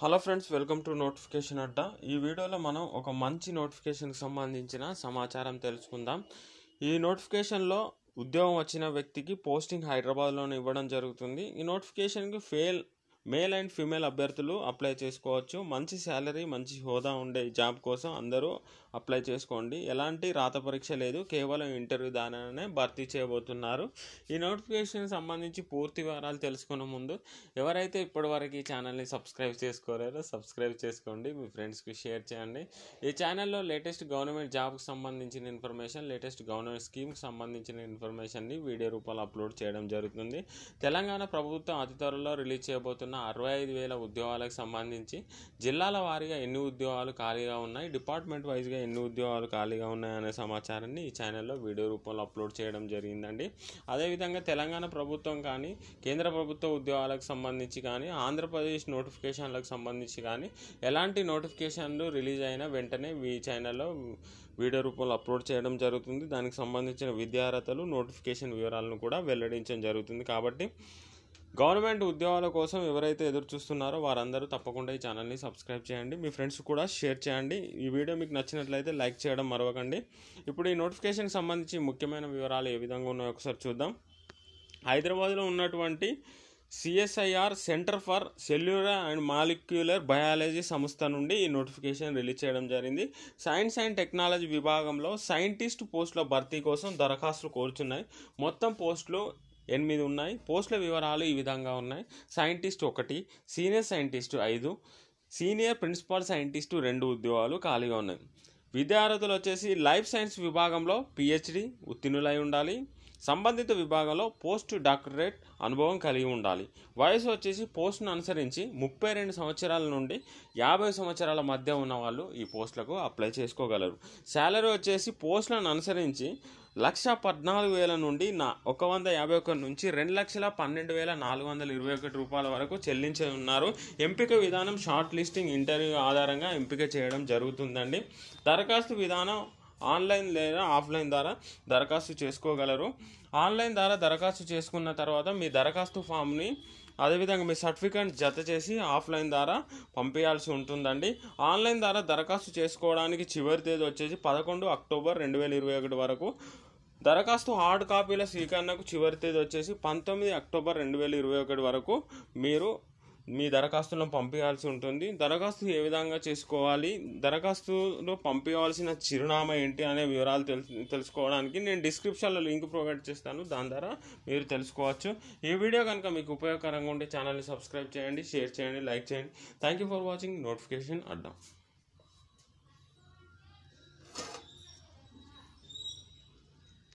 hello friends welcome to notification Adda ఈ వీడియోలో మనం ఒక మంచి నోటిఫికేషన్కి సంబంధించిన సమాచారం తెలుసుకుందాం ఈ నోటిఫికేషన్లో ఉద్యోగం వచ్చిన వ్యక్తికి పోస్టింగ్ హైదరాబాద్లోనే ఇవ్వడం జరుగుతుంది ఈ నోటిఫికేషన్కి ఫెయిల్ మేల్ అండ్ ఫీమేల్ అభ్యర్థులు అప్లై చేసుకోవచ్చు మంచి శాలరీ మంచి హోదా ఉండే జాబ్ కోసం అందరూ అప్లై చేసుకోండి ఎలాంటి రాత పరీక్ష లేదు కేవలం ఇంటర్వ్యూ ద్వారానే భర్తీ చేయబోతున్నారు ఈ నోటిఫికేషన్ సంబంధించి పూర్తి వివరాలు తెలుసుకునే ముందు ఎవరైతే ఇప్పటివరకు ఈ ఛానల్ని సబ్స్క్రైబ్ చేసుకోలేరో సబ్స్క్రైబ్ చేసుకోండి మీ ఫ్రెండ్స్కి షేర్ చేయండి ఈ ఛానల్లో లేటెస్ట్ గవర్నమెంట్ జాబ్కి సంబంధించిన ఇన్ఫర్మేషన్ లేటెస్ట్ గవర్నమెంట్ స్కీమ్కి సంబంధించిన ఇన్ఫర్మేషన్ని వీడియో రూపంలో అప్లోడ్ చేయడం జరుగుతుంది తెలంగాణ ప్రభుత్వం అతి త్వరలో రిలీజ్ చేయబోతున్న అరవై ఐదు వేల ఉద్యోగాలకు సంబంధించి జిల్లాల వారీగా ఎన్ని ఉద్యోగాలు ఖాళీగా ఉన్నాయి డిపార్ట్మెంట్ వైజ్గా ఎన్ని ఉద్యోగాలు ఖాళీగా ఉన్నాయనే సమాచారాన్ని ఈ ఛానల్లో వీడియో రూపంలో అప్లోడ్ చేయడం జరిగిందండి అదేవిధంగా తెలంగాణ ప్రభుత్వం కానీ కేంద్ర ప్రభుత్వ ఉద్యోగాలకు సంబంధించి కానీ ఆంధ్రప్రదేశ్ నోటిఫికేషన్లకు సంబంధించి కానీ ఎలాంటి నోటిఫికేషన్లు రిలీజ్ అయినా వెంటనే ఈ ఛానల్లో వీడియో రూపంలో అప్లోడ్ చేయడం జరుగుతుంది దానికి సంబంధించిన విద్యార్హతలు నోటిఫికేషన్ వివరాలను కూడా వెల్లడించడం జరుగుతుంది కాబట్టి గవర్నమెంట్ ఉద్యోగాల కోసం ఎవరైతే ఎదురు చూస్తున్నారో వారందరూ తప్పకుండా ఈ ఛానల్ని సబ్స్క్రైబ్ చేయండి మీ ఫ్రెండ్స్ కూడా షేర్ చేయండి ఈ వీడియో మీకు నచ్చినట్లయితే లైక్ చేయడం మరవకండి ఇప్పుడు ఈ నోటిఫికేషన్కి సంబంధించి ముఖ్యమైన వివరాలు ఏ విధంగా ఉన్నాయో ఒకసారి చూద్దాం హైదరాబాద్లో ఉన్నటువంటి CSIR centre for cellular and molecular biology సంస్థ నుండి ఈ నోటిఫికేషన్ రిలీజ్ చేయడం జరిగింది సైన్స్ అండ్ టెక్నాలజీ విభాగంలో సైంటిస్ట్ పోస్టుల భర్తీ కోసం దరఖాస్తులు కోరుచున్నాయి మొత్తం పోస్టులు ఎనిమిది ఉన్నాయి పోస్టుల వివరాలు ఈ విధంగా ఉన్నాయి సైంటిస్ట్ ఒకటి సీనియర్ సైంటిస్ట్ ఐదు సీనియర్ ప్రిన్సిపల్ సైంటిస్టు రెండు ఉద్యోగాలు ఖాళీగా ఉన్నాయి విద్యార్థులు వచ్చేసి లైఫ్ సైన్స్ విభాగంలో పిహెచ్డి ఉత్తీర్ణులై ఉండాలి సంబంధిత విభాగంలో పోస్ట్ డాక్టరేట్ అనుభవం కలిగి ఉండాలి వయసు వచ్చేసి పోస్ట్ను అనుసరించి ముప్పై రెండు సంవత్సరాల నుండి యాభై సంవత్సరాల మధ్య ఉన్న వాళ్ళు ఈ పోస్టులకు అప్లై చేసుకోగలరు శాలరీ వచ్చేసి పోస్టులను అనుసరించి లక్ష పద్నాలుగు వేల నుండి నా ఒక వంద యాభై ఒకటి నుంచి రెండు లక్షల పన్నెండు వేల నాలుగు వందల ఇరవై ఒకటి రూపాయల వరకు చెల్లించి ఉన్నారు ఎంపిక విధానం షార్ట్ లిస్టింగ్ ఇంటర్వ్యూ ఆధారంగా ఎంపిక చేయడం జరుగుతుందండి దరఖాస్తు విధానం ఆన్లైన్ లేదా ఆఫ్లైన్ ద్వారా దరఖాస్తు చేసుకోగలరు ఆన్లైన్ ద్వారా దరఖాస్తు చేసుకున్న తర్వాత మీ దరఖాస్తు ఫామ్ని అదేవిధంగా మీ సర్టిఫికేట్ జత చేసి ఆఫ్లైన్ ద్వారా పంపించాల్సి ఉంటుందండి ఆన్లైన్ ద్వారా దరఖాస్తు చేసుకోవడానికి చివరి తేదీ వచ్చేసి పదకొండు అక్టోబర్ రెండు వేల ఇరవై ఒకటి వరకు దరఖాస్తు హార్డ్ కాపీల స్వీకరణకు చివరి తేదీ వచ్చేసి పంతొమ్మిది అక్టోబర్ రెండు వేల ఇరవై ఒకటి వరకు మీరు మీ దరఖాస్తులను పంపించాల్సి ఉంటుంది దరఖాస్తు ఏ విధంగా చేసుకోవాలి దరఖాస్తులో పంపించవలసిన చిరునామా ఏంటి అనే వివరాలు తెలుసు తెలుసుకోవడానికి నేను డిస్క్రిప్షన్లో లింక్ ప్రొవైడ్ చేస్తాను దాని ద్వారా మీరు తెలుసుకోవచ్చు ఈ వీడియో కనుక మీకు ఉపయోగకరంగా ఉంటే ఛానల్ని సబ్స్క్రైబ్ చేయండి షేర్ చేయండి లైక్ చేయండి thank you for watching notification Adda